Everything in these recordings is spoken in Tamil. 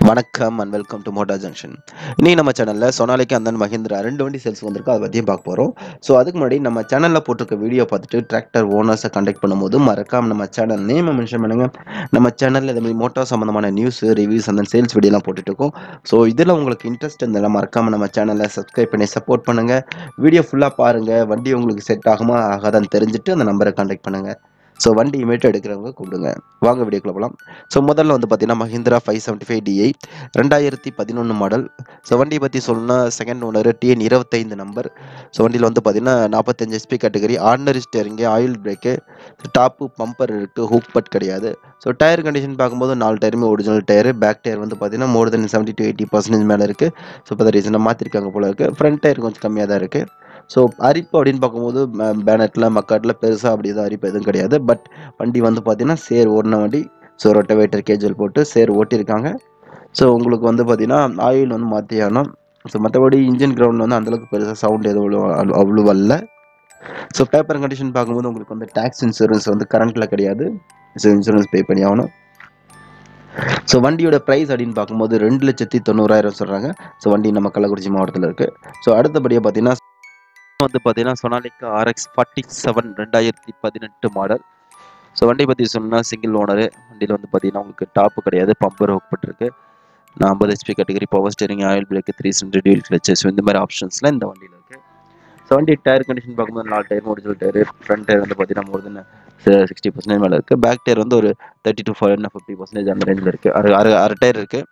வணக்கம் and welcome to Mota Junction இன்னைக்கு நம்ம சேனலில் சோனாலிக்கு அந்தன் மஹிந்திரா ரெண்டு வண்டி சேல்ஸ் வந்திருக்கு அதை பற்றியும் பார்க்க போகிறோம் ஸோ அதுக்கு முன்னாடி நம்ம சேனலில் போட்டிருக்க வீடியோ பார்த்துட்டு டிராக்டர் ஓனர்ஸை கான்டாக்ட் பண்ணும்போது மறக்காம நம்ம சேனல் நேமை மென்ஷன் பண்ணுங்கள் நம்ம சேனலில் இந்த மாதிரி மோட்டார் சம்மந்தமான நியூஸ் ரிவ்யூஸ் அந்த சேல்ஸ் வீடியோலாம் போட்டுட்டு இருக்கோம் ஸோ இதில் உங்களுக்கு இன்ட்ரெஸ்ட் இருந்தாலும் மறக்காம நம்ம சேனலை சப்ஸ்கிரைப் பண்ணி சப்போர்ட் பண்ணுங்கள் வீடியோ ஃபுல்லாக பாருங்கள் வண்டி உங்களுக்கு செட் ஆகுமா ஆகாதான்னு தெரிஞ்சுட்டு அந்த நம்பரை கான்டாக்ட் பண்ணுங்கள் ஸோ வண்டி இமேட் எடுக்கிறவங்க கூப்பிடுங்க வாங்க வீடியோக்குள்ள போகலாம் ஸோ முதல்ல வந்து பார்த்தீங்கன்னா Mahindra five seventy five DI ரெண்டாயிரத்தி பதினொன்று மாடல் ஸோ வண்டியை பற்றி சொல்லணும்னா செகண்ட் ஓனர் டிஎன் இருபத்தைந்து நம்பர் ஸோ வண்டியில் வந்து பார்த்தீங்கன்னா நாற்பத்தஞ்சு SP category ordinary steering oil brake top bumper இருக்குது ஹூக் பட் கிடையாது ஸோ டயர் கண்டிஷன் பார்க்கும்போது நாலு டயருமே ஒரிஜினல் டயர் பேக் டயர் வந்து பார்த்தீங்கன்னா more than seventy to eighty percentage மேலே இருக்குது ஸோ இப்போ ரீசனாக மாற்றிருக்காங்க போல இருக்குது ஃப்ரண்ட் டயர் கொஞ்சம் கம்மியாக தான் இருக்குது ஸோ அரிப்பு அப்படின்னு பார்க்கும்போது பேனட்டில் மக்காட்டில் பெருசாக அப்படி எதுவும் அரிப்பு எதுவும் கிடையாது பட் வண்டி வந்து பார்த்தீங்கன்னா சேர் ஓடின வண்டி ஸோ ரொட்டவேட்டர் கேஜுவல் போட்டு சேர் ஓட்டியிருக்காங்க ஸோ உங்களுக்கு வந்து பார்த்தீங்கன்னா ஆயில் வந்து மாற்றி ஆகணும் ஸோ மற்றபடி இன்ஜின் கிரவுண்ட் வந்து அந்தளவுக்கு பெருசாக சவுண்ட் எதுவும் அவ்வளோ அவ்வளோ- அவ்வளோ வரல ஸோ பேப்பர் கண்டிஷன் பார்க்கும்போது உங்களுக்கு வந்து டேக்ஸ் இன்சூரன்ஸ் வந்து கரண்ட்டில் கிடையாது ஸோ இன்சூரன்ஸ் பே பண்ணி ஆகணும் ஸோ வண்டியோட ப்ரைஸ் அப்படின்னு பார்க்கும்போது ரெண்டு லட்சத்தி தொண்ணூறாயிரம் சொல்கிறாங்க ஸோ வண்டி நம்ம கள்ளக்குறிச்சி மாவட்டத்தில் இருக்குது ஸோ அடுத்தபடியாக பார்த்தீங்கன்னா வந்து பார்த்தீங்கன்னா சொனாலிக்கா ஆர்எக்ஸ் ஃபார்ட்டி செவன் ரெண்டாயிரத்தி பதினெட்டு மாடல் ஸோ வண்டி பற்றி சொன்னால் சிங்கிள் ஓனரு வண்டியில் வந்து பார்த்தீங்கன்னா உங்களுக்கு டாப்பு கிடையாது பம்பர் ஹோக்பட்டிருக்கு நான் ஐம்பது HP category power steering oil brake three centre dual clutches இந்த மாதிரி ஆப்ஷன்ஸ்லாம் இந்த வண்டியில் இருக்குது ஸோ வண்டி டயர் கண்டிஷன் பார்க்கும்போது நாலு tyre original tyre front tyre வந்து பார்த்தீங்கன்னா மோர் தென் சிக்ஸ்டி பர்சன்டேஜ் மேலே இருக்குது பேக் டயர் வந்து ஒரு thirty to five fifty percentage அந்த ரேஞ்சில் இருக்குது அரை அரை அரை டயர் இருக்குது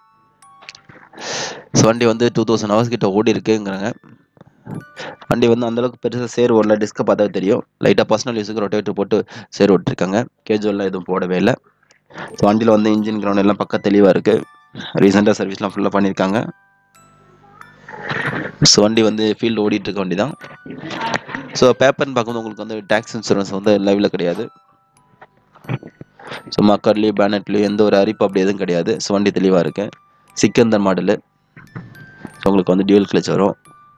ஸோ வண்டி வந்து டூ தௌசண்ட் ஹவர்ஸ் கிட்ட ஓடி இருக்குங்கிறாங்க வண்டி வந்து அந்தளவுக்கு பெருசாக சேர் ஓடல டிஸ்கை பார்த்தா தெரியும் லைட்டாக பர்சனல் யூஸுக்கு ரொட்டேட்டர் போட்டு சேர் ஓட்டிருக்காங்க கேஜுவல்லாம் எதுவும் போடவே இல்லை ஸோ வண்டியில் வந்து இன்ஜின் கிரவுண்ட் எல்லாம் பக்கம் தெளிவாக இருக்குது ரீசெண்டாக சர்வீஸ்லாம் ஃபுல்லாக பண்ணியிருக்காங்க ஸோ வண்டி வந்து ஃபீல்டு ஓடிட்டு இருக்க வண்டி தான் ஸோ பேப்பர்னு பார்க்கும்போது உங்களுக்கு வந்து டேக்ஸ் இன்சூரன்ஸ் வந்து லைவில் கிடையாது ஸோ மக்கர்லேயும் பேனட்லேயும் எந்த ஒரு அரிப்பு அப்படி எதுவும் கிடையாது ஸோ வண்டி தெளிவாக இருக்கு சிக்கந்தர் மாடலு ஸோ உங்களுக்கு வந்து டியூல் கிளச் வரும்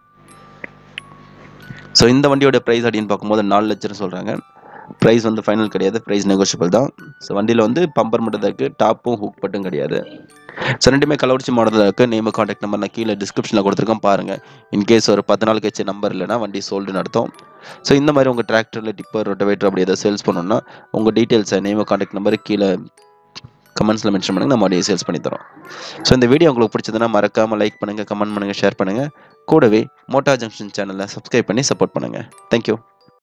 ஸோ இந்த வண்டியோட ப்ரைஸ் அப்படின்னு பார்க்கும்போது நாலு லட்சம் சொல்கிறாங்க ப்ரைஸ் வந்து ஃபைனல் கிடையாது ப்ரைஸ் நெகோஷியபிள் தான் ஸோ வண்டியில் வந்து பம்பர் மட்டும் தான் இருக்குது டாப்பும் ஹூக் பட்டும் கிடையாது ஸோ ரெண்டுமே கள்ளக்குறிச்சி மாடலில் இருக்குது நேம் காண்டாக்ட் நம்பர் நான் கீழே டிஸ்கிரிப்ஷனில் கொடுத்துருக்கேன் பாருங்கள் இன்கேஸ் ஒரு பத்து நாள் கழிச்சு நம்பர் இல்லைனா வண்டி சோல்டு நடத்தும் ஸோ இந்த மாதிரி உங்கள் டிராக்டரில் டிப்பர் ரொட்டவேட்டர் அப்படி ஏதாவது சேல்ஸ் பண்ணணும்னா உங்கள் டீட்டெயில்ஸை நேம் காண்டாக்ட் நம்பர் கீழே கமெண்ட்ஸில் மென்ஷன் பண்ணுங்கள் நம்ம அப்படியே சேல்ஸ் பண்ணி தரோம் ஸோ இந்த வீடியோ உங்களுக்கு பிடிச்சதுன்னா மறக்காமல் லைக் பண்ணுங்கள் கமெண்ட் பண்ணுங்கள் ஷேர் பண்ணுங்கள் கூடவே மோட்டா ஜங்ஷன் சேனலை சப்ஸ்கிரைப் பண்ணி சப்போர்ட் பண்ணுங்கள் தேங்க்யூ